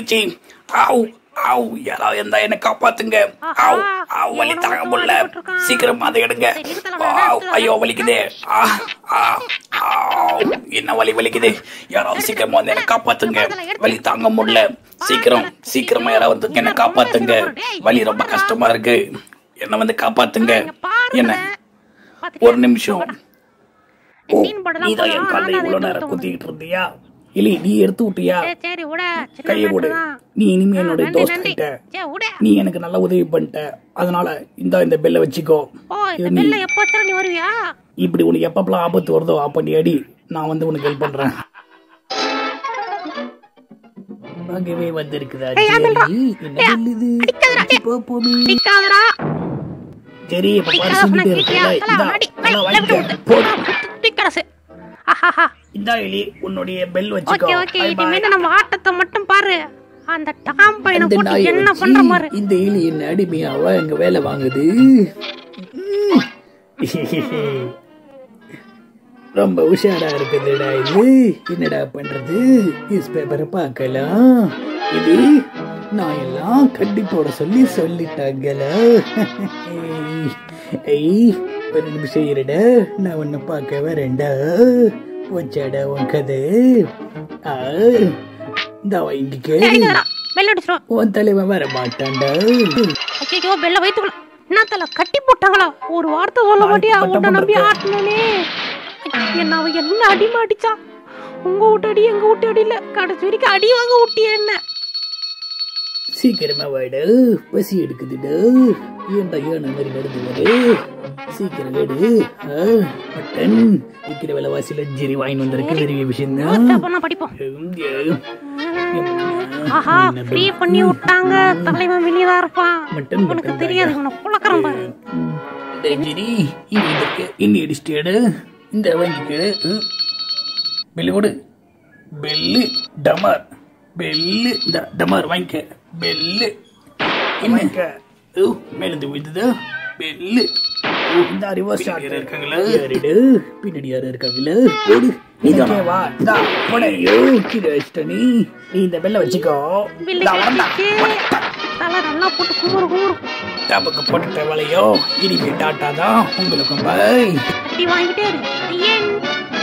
வந்துருச்சு ஆவ் ஆவ் யாராவது இருந்தா என்ன காப்பாத்துங்க ஆவ் ஆவ் வலி தாங்க முடியல சீக்கிரம் அதை எடுங்க ஆவ் ஐயோ வலிக்குதே ஆ ஆ ஆவ் என்ன வலி வலிக்குது யாராவது சீக்கிரமா வந்து என்ன காப்பாத்துங்க வலி தாங்க முடியல சீக்கிரம் சீக்கிரமா யாராவது வந்து என்ன காப்பாத்துங்க வலி ரொம்ப கஷ்டமா இருக்கு என்ன வந்து காப்பாத்துங்க என்ன ஒரு நிமிஷம் ஓ நீதான் என் காலை இவ்வளவு நேரம் குத்திக்கிட்டு இருந்தியா இல்ல நீ எடுத்து விட்டியா சரி, சரி விட சின்ன கையை மேட்டர் கொடு தான். நீ இனிமே ஆ, என்னுடைய நன்றி, தோஸ்த் நன்றி. கிட்ட சரி, விடு. நீ எனக்கு நல்ல உதவி பண்ணிட்ட அதனால இந்த இந்த பெல்ல வச்சுக்கோ ஓ இந்த இது நீ பெல்ல எப்போ வச்சாலும் நீ வருவியா இப்படி உனக்கு எப்பப்பெல்லாம் ஆபத்து வருதோ அப்ப நீ அடி நான் வந்து உனக்கு ஹெல்ப் பண்றேன் ஆகவே வந்திருக்குதா ஏய், ஆந்தல்டா. சரி என்ன சொல்லுது பாப்போமே அடிக்காதடா சரி இப்ப பாரு அடிக்காத சொன்னா சொல்லிட்டே கேட்டியா? இருக்கல தல, இந்தா அடி, நல்லா மேல விட்டு வாங்கிக்க விடு. போடு தூக்கி ஆஹாஹா இந்தா எலி உன்னுடைய பெல் வச்சுக்கோ ஓகே ஓகே Bye bye. இனிமேல் நம்ம ஆட்டத்தை மட்டும் பாரு அந்த டாம் பையனை அந்த போட்டு நாயை என்ன வச்சு பண்ற மாதிரி இந்த எலி என்ன அடிமையாவா எங்க வேலை வாங்குது ரொம்ப உஷாரா இருக்குதுடா இது என்னடா பண்றது நியூஸ் பேப்பரை பார்க்கலாம் இது நான் எல்லாம் கட்டி போட சொல்லி சொல்லிட்டாங்களா ஐய் ஒரு நிமிஷம் இருடா நான் உன்னை பார்க்க வரேன்டா போச்சாடா உன் கதை ஆ இந்த வாங்கிக்க அடிக்காதடா பெல் அடிச்சிரும் உன் தலைவன் வர மாட்டான்டா ஐயோ பெல்ல வைத்துக்கல என்ன தல கட்டி போட்டாங்களா ஒரு வார்த்தை சொல்ல மாட்டியா பட்டம் உன்னை நம்பி பண்றது. ஆட்டினே என்ன அவன் என்ன அடிமை அடிச்சான் உங்க வீட்டு அடி எங்க வீட்டு அடி இல்ல கடைசி வரைக்கும் அடி வாங்க விட்டிய என்ன சீக்கிரமா வாடா பசி எடுக்குதுடா ஏன்டா ஏன் மாதிரி நடந்து வரு சீக்கிரம் வேடு ஆ, மட்டன் விற்கிற விலைவாசியில ஜெரி வாங்கி வந்திருக்கு பெரிய விஷயம் அப்ப நான் படிப்போம் தான் ஆஹா ஃப்ரீ பண்ணி விட்டாங்க தலைவன் வெளியே தான் இருப்பான் மட்டன் உனக்கு மட்டன் தெரியாது உன்னை புழக்கிறேன் பாரு ஜெரி இங்க இருக்கு இன்னி அடிச்சிட்டு இந்த வாங்கிக்க பெல்லு கொடு பெல்லு டமார் பெல்லு இந்த டமார் வாங்கிக்க பெல்லு என்ன ஓ மேலந்து விழுந்தது பெல்லு ஓ, இந்த ரிவர்ஸ் யார் இருக்காங்களா யாரிடு பின்னாடி யாரும் இருக்காங்களா ஓடு நீ வா இந்தா போடையோ கீழே வச்சிட்ட நீ நீ இந்த பெல்ல வச்சுக்கோ பில்லு இந்தா வரண்டா கட்டிச்சு தலை நல்லா போட்டு குமுறு குமுறு டபுக்கு போட்டுட்ட வேலையோ இனிமே டாட்டா தான் உங்களுக்கும் பாய் அடி வாங்கிட்டே இரு ஐயன்